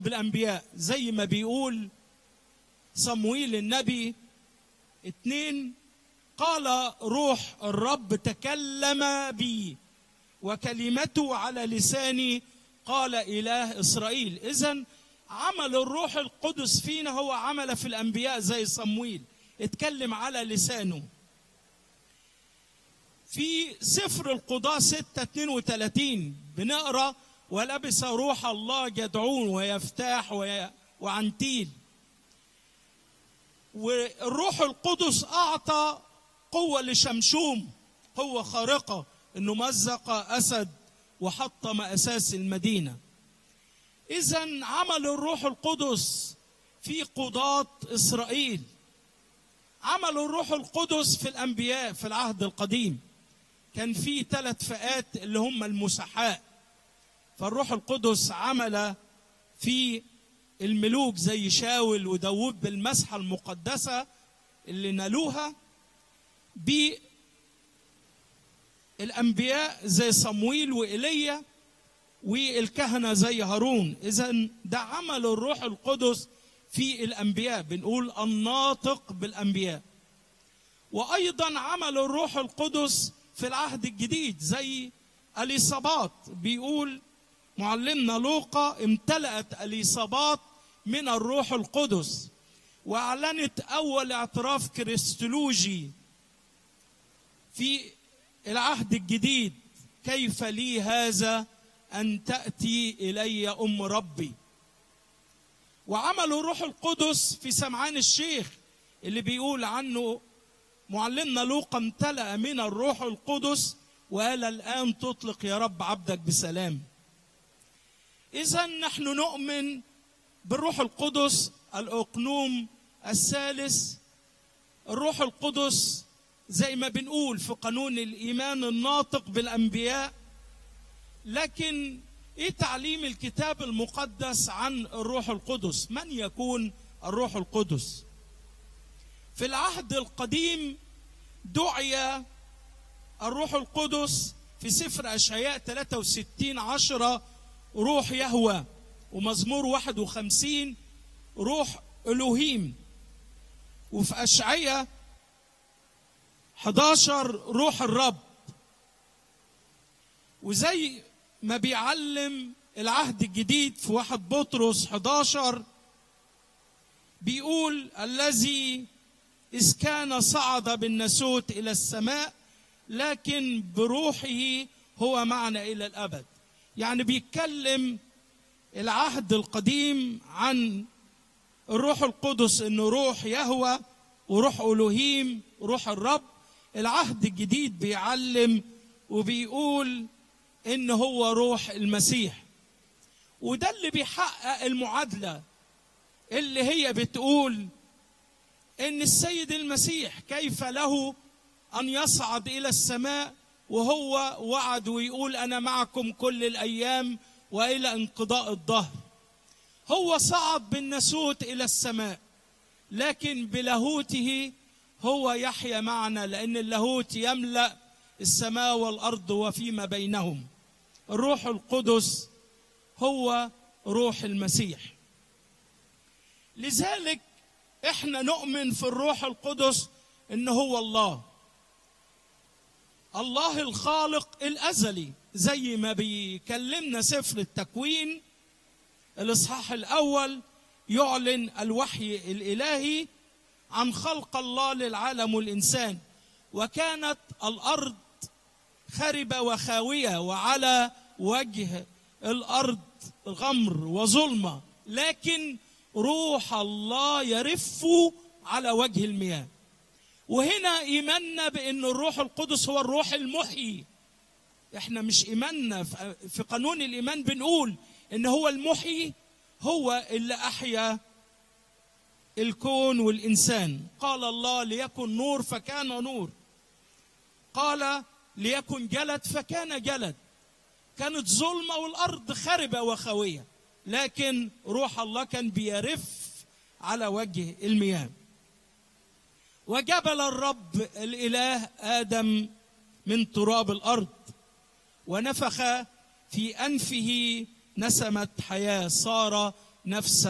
بالانبياء زي ما بيقول صمويل النبي اتنين قال روح الرب تكلم بي وكلمته على لساني قال اله اسرائيل اذا عمل الروح القدس فينا هو عمل في الانبياء زي صمويل اتكلم على لسانه في سفر القضاء 6 32 بنقرا ولبس روح الله جدعون ويفتاح وي- وعنتيل والروح القدس اعطى قوه لشمشوم قوه خارقه انه مزق اسد وحطم اساس المدينه اذا عمل الروح القدس في قضاه اسرائيل عمل الروح القدس في الانبياء في العهد القديم كان في ثلاث فئات اللي هم المسحاء فالروح القدس عمل في الملوك زي شاول وداوود بالمسحة المقدسة اللي نالوها بالأنبياء زي صمويل وإيليا والكهنة زي هارون إذا ده عمل الروح القدس في الأنبياء بنقول الناطق بالأنبياء وأيضا عمل الروح القدس في العهد الجديد زي اليصابات بيقول معلمنا لوقا امتلأت اليصابات من الروح القدس واعلنت اول اعتراف كريستولوجي في العهد الجديد كيف لي هذا ان تاتي الي ام ربي وعمل الروح القدس في سمعان الشيخ اللي بيقول عنه معلمنا لوقا امتلأ من الروح القدس وقال الآن تطلق يا رب عبدك بسلام إذا نحن نؤمن بالروح القدس الأقنوم الثالث الروح القدس زي ما بنقول في قانون الإيمان الناطق بالأنبياء لكن إيه تعليم الكتاب المقدس عن الروح القدس من يكون الروح القدس في العهد القديم دعي الروح القدس في سفر أشعياء 63 عشرة روح يهوى ومزمور 51 روح ألوهيم وفي أشعياء 11 روح الرب وزي ما بيعلم العهد الجديد في واحد بطرس 11 بيقول الذي إذ كان صعد بالناسوت إلى السماء لكن بروحه هو معنا إلى الأبد يعني بيتكلم العهد القديم عن الروح القدس انه روح يهوى وروح الوهيم روح الرب العهد الجديد بيعلم وبيقول ان هو روح المسيح وده اللي بيحقق المعادله اللي هي بتقول ان السيد المسيح كيف له ان يصعد الى السماء وهو وعد ويقول انا معكم كل الايام والى انقضاء الظهر هو صعد بالناسوت الى السماء لكن بلاهوته هو يحيا معنا لان اللاهوت يملا السماء والارض وفيما بينهم الروح القدس هو روح المسيح لذلك احنا نؤمن في الروح القدس ان هو الله الله الخالق الازلي زي ما بيكلمنا سفر التكوين الاصحاح الاول يعلن الوحي الالهي عن خلق الله للعالم والانسان وكانت الارض خربه وخاويه وعلى وجه الارض غمر وظلمه لكن روح الله يرف على وجه المياه وهنا ايماننا بان الروح القدس هو الروح المحيي احنا مش ايماننا في قانون الايمان بنقول ان هو المحيي هو اللي احيا الكون والانسان قال الله ليكن نور فكان نور قال ليكن جلد فكان جلد كانت ظلمه والارض خربه وخاويه لكن روح الله كان بيرف على وجه المياه وجبل الرب الاله ادم من تراب الارض ونفخ في انفه نسمه حياه صار نفس